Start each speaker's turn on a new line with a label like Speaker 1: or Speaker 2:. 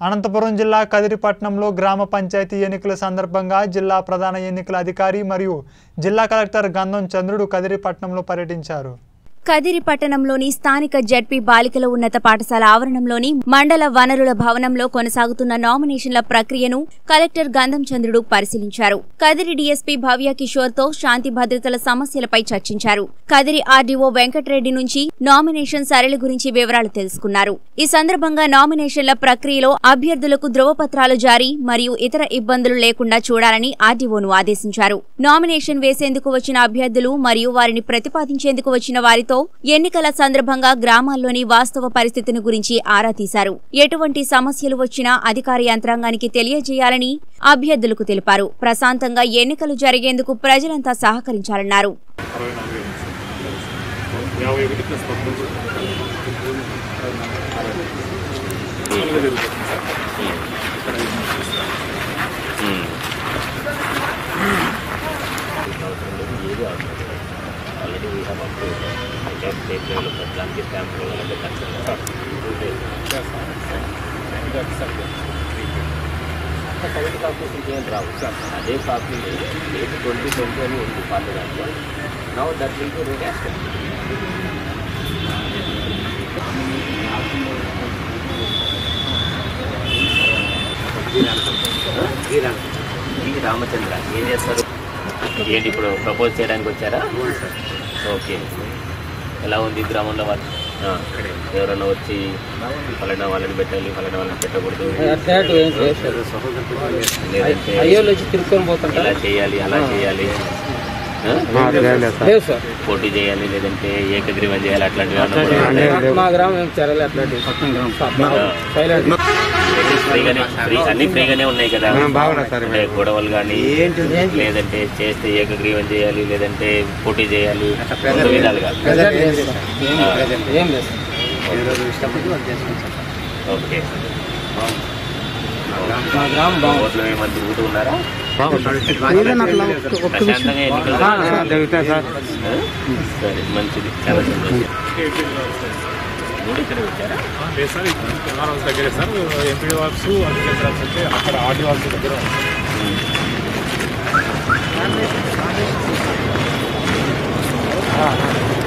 Speaker 1: అనంతపురం జిల్లా కదిరిపట్నంలో గ్రామ పంచాయతీ ఎన్నికల సందర్భంగా జిల్లా ప్రధాన ఎన్నికల అధికారి మరియు జిల్లా కలెక్టర్ గంధం చంద్రుడు కదిరిపట్నంలో పర్యటించారు
Speaker 2: కదిరి పట్టణంలోని స్థానిక జడ్పీ బాలికల ఉన్నత పాఠశాల ఆవరణంలోని మండల వనరుల భవనంలో కొనసాగుతున్న నామినేషన్ల ప్రక్రియను కలెక్టర్ గంధం చంద్రుడు పరిశీలించారు కదిరి డీఎస్పీ భవ్య కిషోర్ తో శాంతి భద్రతల సమస్యలపై చర్చించారు కదిరి ఆర్డీఓ వెంకటరెడ్డి నుంచి నామినేషన్ సరళి గురించి వివరాలు తెలుసుకున్నారు ఈ సందర్భంగా నామినేషన్ల ప్రక్రియలో అభ్యర్థులకు ధృవపత్రాలు జారీ మరియు ఇతర ఇబ్బందులు లేకుండా చూడాలని ఆర్డీఓను ఆదేశించారు నామినేషన్ వేసేందుకు వచ్చిన అభ్యర్థులు మరియు వారిని ప్రతిపాదించేందుకు వచ్చిన వారితో ఎన్నికల సందర్భంగా గ్రామాల్లోని వాస్తవ పరిస్థితిని గురించి ఆరా తీశారు ఎటువంటి సమస్యలు వచ్చినా అధికార యంత్రాంగానికి తెలియజేయాలని అభ్యర్థులకు తెలిపారు ప్రశాంతంగా ఎన్నికలు జరిగేందుకు ప్రజలంతా సహకరించాలన్నారు
Speaker 3: అరవై నాలుగు యాభై ఒకటి ప్లస్ పంతొమ్మిది నాలుగు జరుగుతుంది సార్ ఇక్కడ ఐదు నిమిషాలు sir.
Speaker 4: already we have approved that state development plan is approved and the concern current competition ఏం రావు అదే కాపీ ఎయిట్ ట్వంటీ ట్వంటీ అని ఉంది పాత దాంట్లో now that will be ready ఈ రామచంద్ర ఏం చేస్తారు ఏంటి ఇప్పుడు ప్రపోజ్ చేయడానికి వచ్చారా ఓకే ఎలా ఉంది ఈ గ్రామంలో వాళ్ళు ఆ, ఎవరైనా వచ్చి ఫలానా వాళ్ళని పెట్టాలి ఫలానా వాళ్ళని పెట్టకూడదు
Speaker 5: అట్లాంటివి ఏం చేస్తారు
Speaker 4: లేదంటే
Speaker 5: అయ్యోళ్ళు వచ్చి తిరుక్కొని పోతుంటారు
Speaker 4: ఇలా చేయాలి అలా చేయాలి ఆ?
Speaker 5: లేదు సార్
Speaker 4: పోటీ చేయాలి లేదంటే ఏకగ్రీవం చేయాలి అట్లాంటివి ఏమన్నా కూడా ఉన్నాయా?
Speaker 5: మా గ్రామం ఏం చర్యలు అట్లాంటివి సైలెంట్
Speaker 4: అన్ని ఫ్రీగానే ఫ్రీ అన్ని ఫ్రీగానే ఉన్నాయి కదా అంటే గొడవలు కానీ లేదంటే చేస్తే ఏకగ్రీవం చేయాలి లేదంటే పోటీ చేయాలి రెండు విధాలుగా
Speaker 5: ఏం లేదు సార్
Speaker 4: ఓకే
Speaker 5: మా గ్రామం బాగుంది
Speaker 4: ఓట్లు ఏమని తిరుగుతూ ఉన్నారా ప్రశాంతంగా ఎన్నికలు జరుగుతాయా? ఆ? సరే మంచిది చాలా సంతోషం మూడు ఇక్కడ వచ్చారా
Speaker 3: ఆ, లేదు సార్ ఇక్కడ తెలంగాణ దగ్గరే sir MP works agriculture works అంటే అక్కడ ఆర్డీ వర్క్స్ దగ్గర
Speaker 4: ఉమ్.